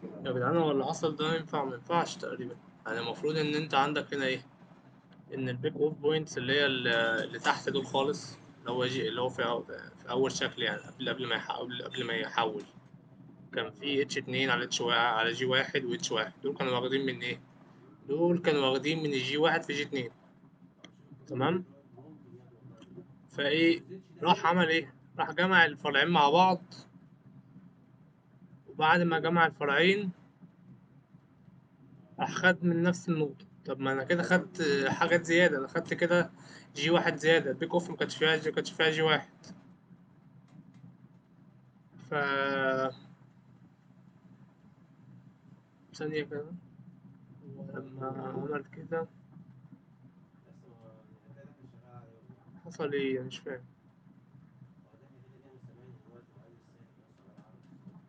يا جدعان هو اللي حصل ده ينفع ما ينفعش تقريبا يعني المفروض ان انت عندك هنا ايه ان البيك اوف بوينتس اللي هي ال- اللي تحت دول خالص اللي هو جي اللي هو في, أو في اول شكل يعني قبل قبل ما يحول قبل ما يحول كان في اتش اتنين على اتش على جي واحد واتش واحد دول كانوا واخدين من ايه دول كانوا واخدين من الجي واحد في جي اتنين تمام فايه راح عمل ايه راح جمع الفرعين مع بعض وبعد ما جمع الفرعين راح خد من نفس النقطة طب ما انا كده خدت حاجات زيادة انا خدت كده جي واحد زيادة البيك اوف ما كانش فيها جي كانش فيها جي واحد ف ثانية كده ولما عمل كده حصل ايه أنا مش فاهم